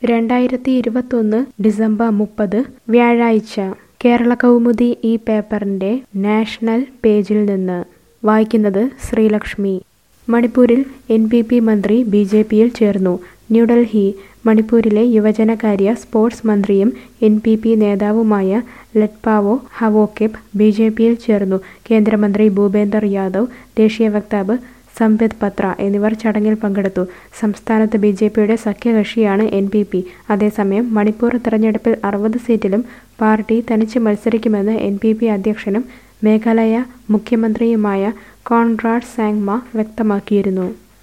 രണ്ടായിരത്തി ഇരുപത്തൊന്ന് ഡിസംബർ മുപ്പത് വ്യാഴാഴ്ച കേരള കൗമുദി ഈ പേപ്പറിന്റെ നാഷണൽ പേജിൽ നിന്ന് വായിക്കുന്നത് ശ്രീലക്ഷ്മി മണിപ്പൂരിൽ എൻ പി പി മന്ത്രി ബി ജെ പിയിൽ ചേർന്നു ന്യൂഡൽഹി മണിപ്പൂരിലെ യുവജനകാര്യ സ്പോർട്സ് മന്ത്രിയും എൻ പി പി നേതാവുമായ ലട്പാവോ ഹവോക്കിപ്പ് ബി ജെ പിയിൽ ചേർന്നു കേന്ദ്രമന്ത്രി ഭൂപേന്ദർ യാദവ് ദേശീയ വക്താവ് സംബിത് പത്ര എന്നിവർ ചടങ്ങിൽ പങ്കെടുത്തു സംസ്ഥാനത്ത് ബി ജെ പിയുടെ സഖ്യകക്ഷിയാണ് എൻ പി പി അതേസമയം മണിപ്പൂർ തെരഞ്ഞെടുപ്പിൽ അറുപത് സീറ്റിലും പാർട്ടി തനിച്ച് മത്സരിക്കുമെന്ന് എൻ പി പി അധ്യക്ഷനും മേഘാലയ മുഖ്യമന്ത്രിയുമായ കോൺറാഡ് സാങ്മ വ്യക്തമാക്കിയിരുന്നു